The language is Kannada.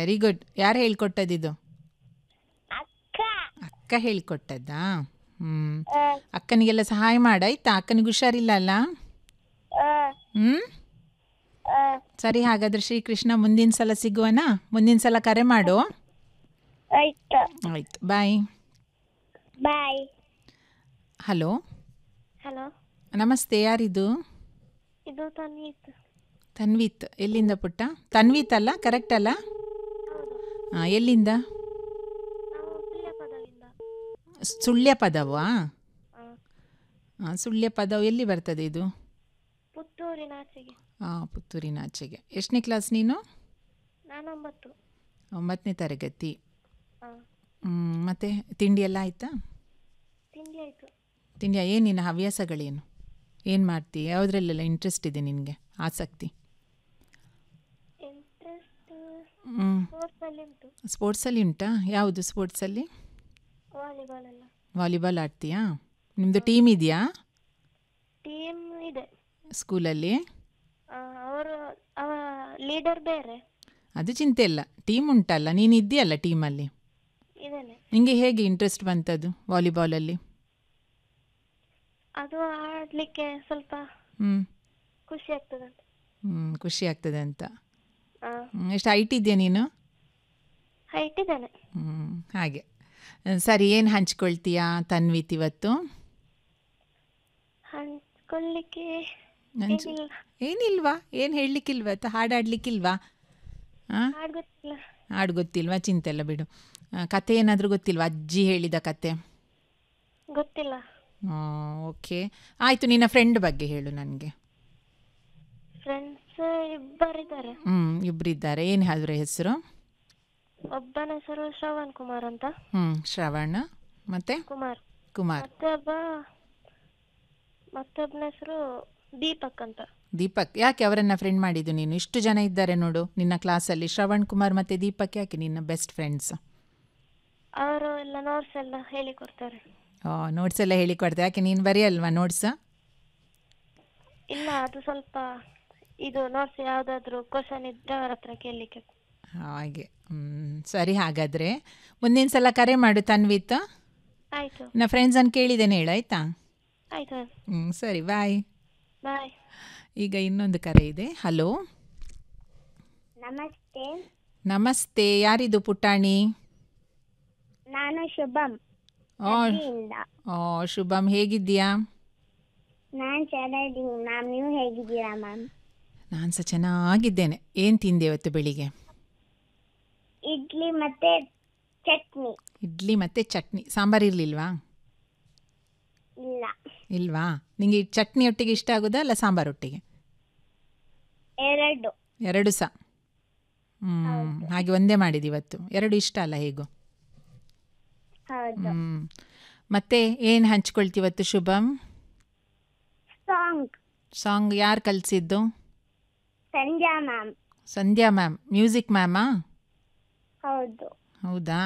ವೆರಿ ಗುಡ್ ಯಾರು ಹೇಳ್ಕೊಟ್ಟದಿದು ಅಕ್ಕ ಅಕ್ಕ ಹೇಳ್ಕೊಟ್ಟದ್ದಾ ಹ್ಞೂ ಆ, ಅಕ್ಕನಿಗೆಲ್ಲ ಸಹಾಯ ಮಾಡಾಯ್ತಾ ಅಕ್ಕನಿಗೆ ಹುಷಾರಿಲ್ಲ ಅಲ್ಲ ಆ, ಹ್ಞೂ ಆ, ಸರಿ ಹಾಗಾದ್ರೆ ಶ್ರೀಕೃಷ್ಣ ಮುಂದಿನ ಸಲ ಸಿಗುವನ ಮುಂದಿನ ಸಲ ಕರೆ ಮಾಡು ಆಯ್ತು ಆಯ್ತು ಬಾಯ್ ಬಾಯ್ ಹಲೋ ಹಲೋ ನಮಸ್ತೆ ಯಾರಿದು ಇದು ತನ್ವಿತ್ ತನ್ವಿತ್ ಎಲ್ಲಿಂದ ಪುಟ್ಟ ತನ್ವಿತ್ ಅಲ್ಲ ಕರೆಕ್ಟ್ ಅಲ್ಲ ಹಾಂ ಎಲ್ಲಿಂದ ನಾವು ಪ್ರಿಯ ಪದವಿಂದ ಸುಳ್ಯ ಪದವಾ ಆ, ಹಾಂ ಸುಳ್ಯ ಪದವು ಎಲ್ಲಿ ಬರ್ತದೆ ಇದು ಪುತ್ತೂರಿನ ಆಚೆಗೆ ಹಾಂ ಪುತ್ತೂರಿನ ಆಚೆಗೆ ಎಷ್ಟನೇ ಕ್ಲಾಸ್ ನೀನು ನಾನೊಂಬತ್ತು ಒಂಬತ್ತನೇ ತರಗತಿ ಆ, ಹ್ಮ್, ಮತ್ತೆ ತಿಂಡಿ ಎಲ್ಲ ಆಯಿತಾ ತಿಂಡಿ ಆಯ್ತು ತಿಂಡಿ ಏನು ನಿನ್ನ ಹವ್ಯಾಸಗಳೇನು ಏನು ಮಾಡ್ತೀಯ ಯಾವುದ್ರಲ್ಲೆಲ್ಲ ಇಂಟ್ರೆಸ್ಟ್ ಇದೆ ನಿನಗೆ ಆಸಕ್ತಿ ಇಂಟ್ರೆಸ್ಟ್ ಹ್ಞೂ ಸ್ಪೋರ್ಟ್ಸ್ ಅಲ್ಲಿ ಉಂಟು ಸ್ಪೋರ್ಟ್ಸಲ್ಲಿ ಉಂಟಾ ಯಾವುದು ಸ್ಪೋರ್ಟ್ಸಲ್ಲಿ ವಾಲಿಬಾಲ್ ಎಲ್ಲ ವಾಲಿಬಾಲ್ ಆಡ್ತೀಯಾ ನಿಮ್ಮದು ಟೀಮ್ ಇದೆಯಾ ಟೀಮ್ ಇದೆ ಸ್ಕೂಲಲ್ಲಿ ಆ, ಅವರು ಅವ ಲೀಡರ್ ಬೇರೆ ಅದು ಚಿಂತೆ ಇಲ್ಲ ಟೀಮ್ ಉಂಟಲ್ಲ ನೀನು ಇದೆಯಲ್ಲ ಟೀಮಲ್ಲಿ ಇದೇನೆ ನಿಮಗೆ ಹೇಗೆ ಇಂಟ್ರೆಸ್ಟ್ ಬಂತದ್ದು ವಾಲಿಬಾಲಲ್ಲಿ ಅದು ಆಡ್ಲಿಕ್ಕೆ ಸ್ವಲ್ಪ ಹ್ಞೂ ಖುಷಿ ಆಗ್ತದಂತ ಹ್ಞೂ ಖುಷಿ ಆಗ್ತದೆ ಅಂತ ಆ, ಹ್ಮ್, ಎಷ್ಟು ಹೈಟ್ ಇದೆಯಾ ನೀನು ಹೈಟ್ ಇದ್ದೇನೆ ಹ್ಞೂ ಹಾಗೆ ಹ್ಮ್, ಸರಿ ಏನು ಹಂಚ್ಕೊಳ್ತೀಯಾ ತನ್ವಿತ್ ಇವತ್ತು ಹಂಚ್ಕೊಳ್ಳಿಕ್ಕೆ ಹಂಚ್ ಏನಿಲ್ಲ ಏನಿಲ್ವಾ ಏನು ಹೇಳಲಿಕ್ಕಿಲ್ವಾ ಅಥವಾ ಹಾಡಾಡ್ಲಿಕ್ಕಿಲ್ವಾ ಹಾಂ ಹಾಡ್ ಗೊತ್ತಿಲ್ಲ ಹಾಡು ಗೊತ್ತಿಲ್ವಾ ಚಿಂತೆ ಇಲ್ಲ ಬಿಡು ಆ, ಕತೆ ಏನಾದರೂ ಗೊತ್ತಿಲ್ವಾ ಅಜ್ಜಿ ಹೇಳಿದ ಕತೆ ಗೊತ್ತಿಲ್ಲ ಓಕೆ ಆಯಿತು ನಿನ್ನ ಫ್ರೆಂಡ್ ಬಗ್ಗೆ ಹೇಳು ನನಗೆ ಫ್ರೆಂಡ್ಸ್ ಇಬ್ಬರಿದ್ದಾರೆ ಹ್ಞೂ ಇಬ್ಬರಿದ್ದಾರೆ ಏನು ಅದರ ಹೆಸರು ಒಬ್ಬನ ಹೆಸರು ಶ್ರವಣ್ ಕುಮಾರ್ ಅಂತ ಹ್ಞೂ ಶ್ರವಣ ಮತ್ತು ಕುಮಾರ್ ಕುಮಾರ್ ಮತ್ತೆ ಒಬ್ಬ ಮತ್ತೊಬ್ಬನ ಹೆಸರು ದೀಪಕ್ ಅಂತ ದೀಪಕ್ ಯಾಕೆ ಅವರನ್ನು ಫ್ರೆಂಡ್ ಮಾಡಿದ್ದು ನೀನು ಇಷ್ಟು ಜನ ಇದ್ದಾರೆ ನೋಡು ನಿನ್ನ ಕ್ಲಾಸಲ್ಲಿ ಶ್ರವಣ್ ಕುಮಾರ್ ಮತ್ತು ದೀಪಕ್ ಯಾಕೆ ನಿನ್ನ ಬೆಸ್ಟ್ ಫ್ರೆಂಡ್ಸ್ ಅವರು ಎಲ್ಲ ನೋಟ್ಸ್ ಎಲ್ಲ ಹೇಳಿಕೊಡ್ತಾರೆ ನೋಟ್ಸ್ ಎಲ್ಲ ಹೇಳಿಕೊಡ್ತೆ ಯಾಕೆ ನೀನು ಬರೆಯಲ್ವಾ ನೋಟ್ಸ್ ಇಲ್ಲ ಅದು ಸ್ವಲ್ಪ ಇದು ನೋಟ್ಸ್ ಯಾವುದಾದ್ರೂ ಕ್ವಶನ್ ಇದ್ರೆ ಅವ್ರ ಹತ್ರ ಕೇಳಲಿಕ್ಕೆ ಹಾಗೆ ಹ್ಮ್, ಸರಿ ಹಾಗಾದರೆ ಮುಂದಿನ ಸಲ ಕರೆ ಮಾಡು ತನ್ವಿತ್ ಆಯ್ತು ನನ್ನ ಫ್ರೆಂಡ್ಸನ್ನು ಕೇಳಿದ್ದೇನೆ ಹೇಳು ಆಯಿತಾ ಆಯ್ತು ಹ್ಞೂ ಸರಿ ಬಾಯ್ ಬಾಯ್ ಈಗ ಇನ್ನೊಂದು ಕರೆ ಇದೆ ಹಲೋ ನಮಸ್ತೆ ನಮಸ್ತೆ ಯಾರಿದು ಪುಟಾಣಿ ನಾನು ಶುಭಂ ಓ ಓ ಶುಭಮ್ ಹೇಗಿದ್ದೀಯಾ ನಾನು ಚೆನ್ನಾಗಿದ್ದೀನಿ ಮ್ಯಾಮ್ ನೀವು ಹೇಗಿದ್ದೀರಾ ಮ್ಯಾಮ್ ನಾನು ಸಹ ಚೆನ್ನಾಗಿದ್ದೇನೆ ಏನು ತಿಂದೆ ಇವತ್ತು ಬೆಳಿಗ್ಗೆ ಇಡ್ಲಿ ಮತ್ತೆ ಚಟ್ನಿ ಇಡ್ಲಿ ಮತ್ತು ಚಟ್ನಿ ಸಾಂಬಾರು ಇರಲಿಲ್ವಾ ಇಲ್ಲ ಇಲ್ವಾ ನಿಮಗೆ ಚಟ್ನಿ ಒಟ್ಟಿಗೆ ಇಷ್ಟ ಆಗೋದಾ ಅಲ್ಲ ಸಾಂಬಾರು ಒಟ್ಟಿಗೆ ಎರಡು ಎರಡು ಸಹ ಹ್ಞೂ ಹಾಗೆ ಒಂದೇ ಮಾಡಿದ್ದು ಇವತ್ತು ಎರಡು ಇಷ್ಟ ಅಲ್ಲ ಹೇಗೂ ಹೌದು ಹ್ಞೂ ಮತ್ತೆ ಏನು ಹಂಚ್ಕೊಳ್ತೀವತ್ತು ಶುಭಮ್ ಸಾಂಗ್ ಸಾಂಗ್ ಯಾರು ಕಲಿಸಿದ್ದು ಸಂಜಾ ಮ್ಯಾಮ್ ಸಂಧ್ಯಾ ಮ್ಯಾಮ್ ಮ್ಯೂಸಿಕ್ ಮ್ಯಾಮಾ ಹೌದು ಹೌದಾ